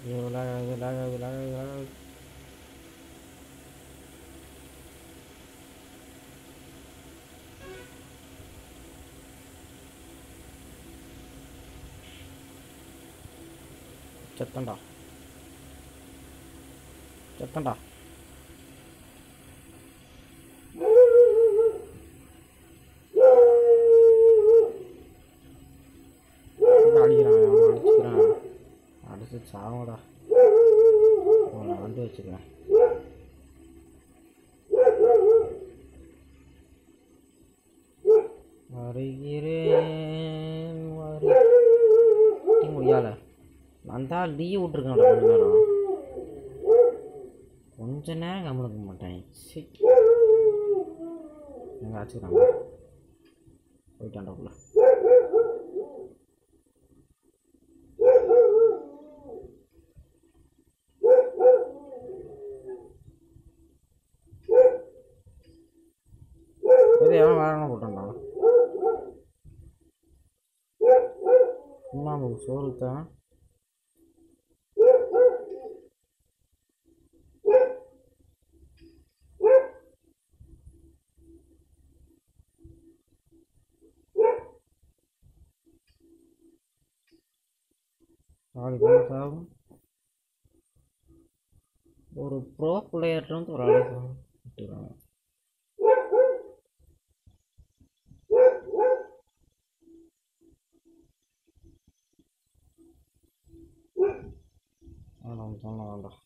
ஐயோ lag ஆகுது lag ஆகுது lag ஆகுது lag ஆகுது செத்தண்டா செத்தண்டா அடிக்கிறான் அவன் அடிச்சுக்கிறான் அடிச்சு சாவடா அவனை வந்து வச்சுக்கிறேன் வருகிறேன் வரு முடியால நான் தான் லீவ் விட்ருக்கேன்டா கொஞ்ச நேரம் கொஞ்ச நேரம் கவனிக்க மாட்டேன் சிட் எங்கே ஆச்சுக்கிறாங்க போயிட்டான்டாக்குள்ள இது எவன் வேற போட்டான்டா சும்மா நமக்கு சோறு தான் ஆளு பேர் சாகும் ஒரு ப்ரோ பிளேயர்ட்டு வந்து ஒரு ஆளு சாகும் விட்டுறாங்க வேண்டாம் சொன்ன வேண்டாம்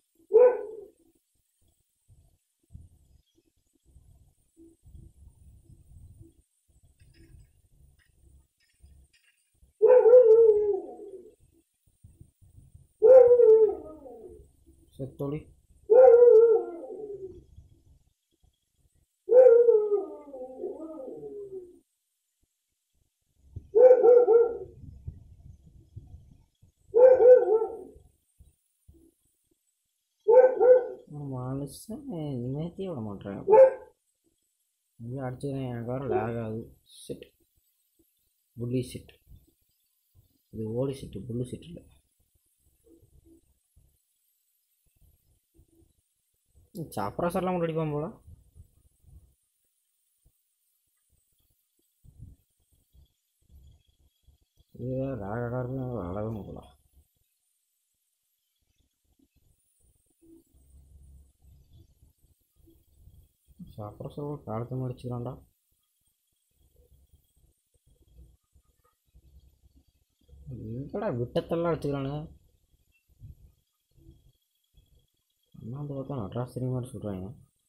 செத்தோடி மனுஷன் நிம்மதியே விட மாட்டேன் இங்கே அடிச்சுக்கிறேன் எனக்கு வேறு லேக் ஆகுது செட் புள்ளி செட் இது ஓடி செட்டு புல்லு செட் இல்லை சாப்ராசர்லாம் கூட அடிப்பான் போல இது லேகாக இருக்கு அழகவே முடியல சாப்ராசர் காலத்தை முடிச்சுக்கிறான்டா எங்கடா விட்டத்தெல்லாம் அடிச்சுக்கிறானுங்க அண்ணாந்து பார்த்தா நடராசிரி மாதிரி சொல்கிறாங்க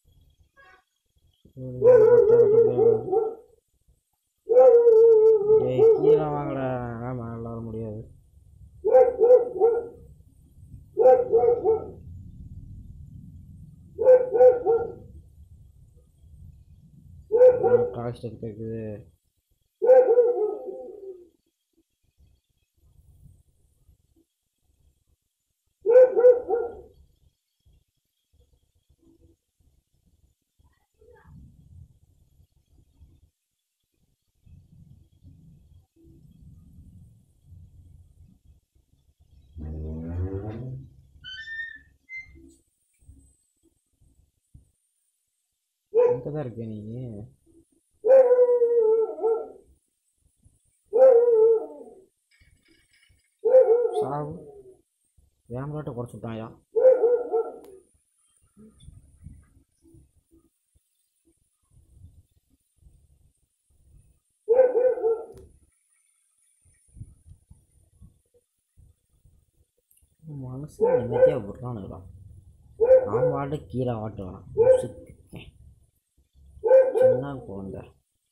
டேய் கீழே வாங்கடா என்னால் மேலே வர முடியாது காஸ்ட் இருக்குது இங்கே தான் இருக்கியா நீ சாவு வேமலாட்ட குறைச்சி விட்டாயா மனுஷன் நிம்மதியாக விட்றானுங்களா நான் பாட்டு கீழே ஆட்டு வேணாம் சுத்திக்கேன். சின்ன குழந்த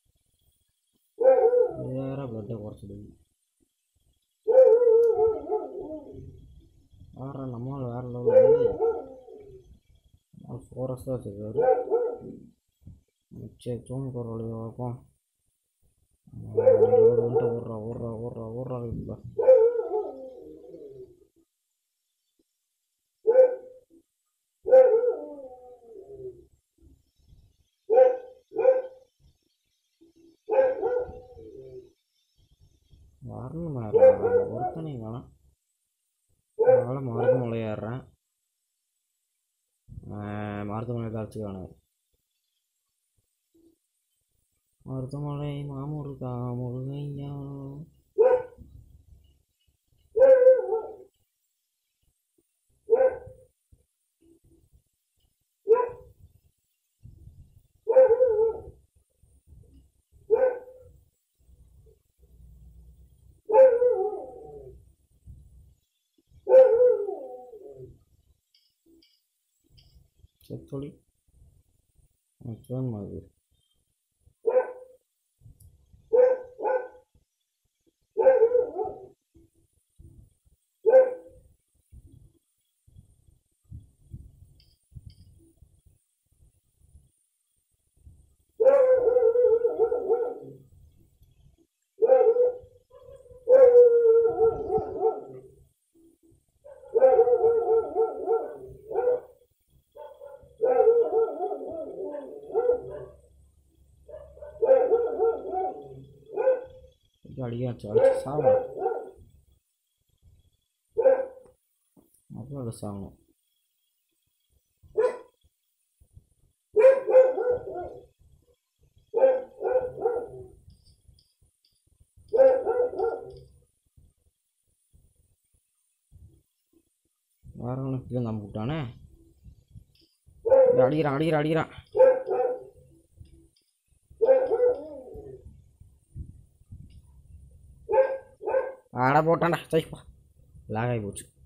வேற பிளட்டை குறைச்சிடுது வேற நம்மளால் வேற லெவலில் ஃபோரஸ்டாக வச்சுருக்காரு சரி தூண் போகிற வழி பார்ப்போம் ஓடு வந்துட்டு ஓடுறா ஓடுறா ஓடுறா ஓடுறா இப்போ வரணும் ஒருத்தனை வேணாம் அதனால் மருந்து முளையாடுறேன் மருத்துவமனை கரைச்சிக்கானு மருத்துவமனை மாமுருகா முருகையா செத்தொழி ஃபோன் மாதிரி அடிக்காச்சு அடிச்சு சாகணும் அப்புறம் அதை சாகணும் வேற ஒன்று கீழே நம்ம விட்டானே டேய், அடிக்கிறான் அடிக்கிறான் அடிக்கிறான் ஆட போட்டான்டா சைப்பா லாக் ஆகி போச்சு